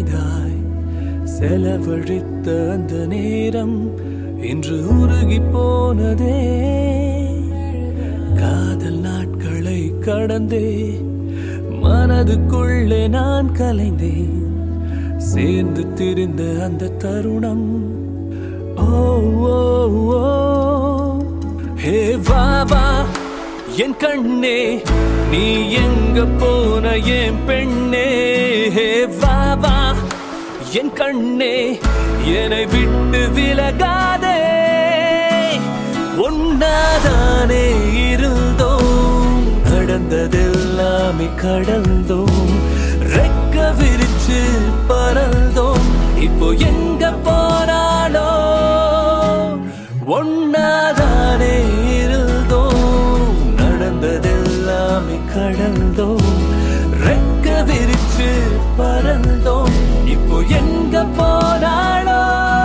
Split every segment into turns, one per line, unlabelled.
இனிதாய் செலவழித்த அந்த நேரம் இன்று உருகி போனதே காதல் நாட்களை கடந்தே மனதுக்குள்ளே நான் கலைந்தேன் சேர்ந்து திரிந்த அந்த தருணம் ஓ ஓ ஓ ஹே வா வா என் கண்ணே நீ எங்க போன என் பெண்ணே ஹே வா வா என் கண்ணே என்னை விட்டு விலகாதே ஒன்னாதானே இருந்தோம் நடந்ததெல்லாமே கடந்தோம் ரெக்க விரிச்சு பறந்தோம் இப்போ எங்க போனாலோ ஒன்னாதானே இருந்தோம் நடந்ததெல்லாமே கடந்தோம் ரெக்க விரிச்சு பறந்தோம் இப்போ எங்க போனாலோ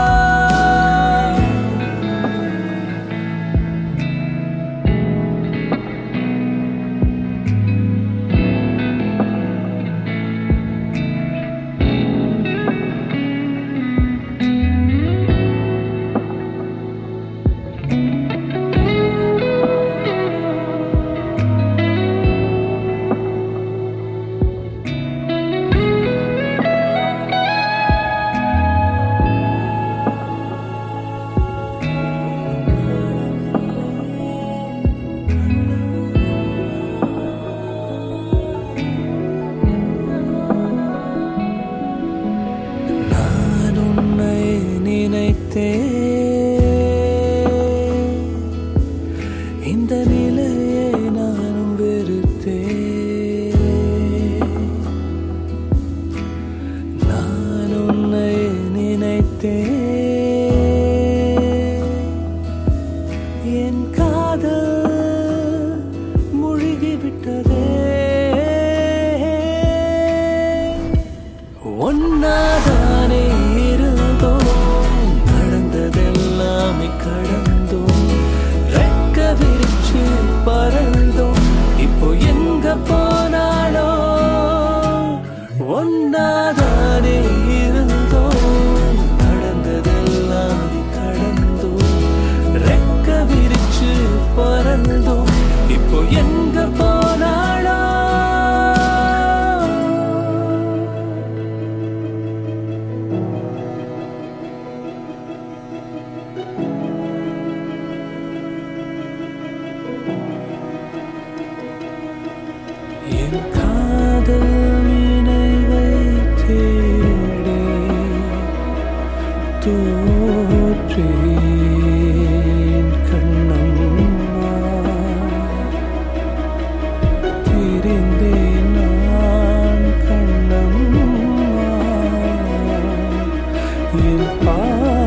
நான் உன்னை நினைத்தேன் இந்த நிலையை நானும் வெறுத்தேன் நான் உன்னை நினைத்தேன் என் காதல் முழுகிவிட்டதே ஒன்னாதானே இருந்தோம் நடந்ததெல்லாமே கடந்தோம் ரெக்க விரிச்சு பறந்தோம் இப்போ எங்க போனாலோ ஒன்னாதானே இருந்தோம் நடந்ததெல்லாமே கடந்தோம் ரெக்க விரிச்சு பறந்தோம் இப்போ எங்க போனாலோ என் காதல் நினைவை தேடி தோற்றேன் கண்ணம்மா திரிந்தேன் நான் கண்ணம்மா என் பா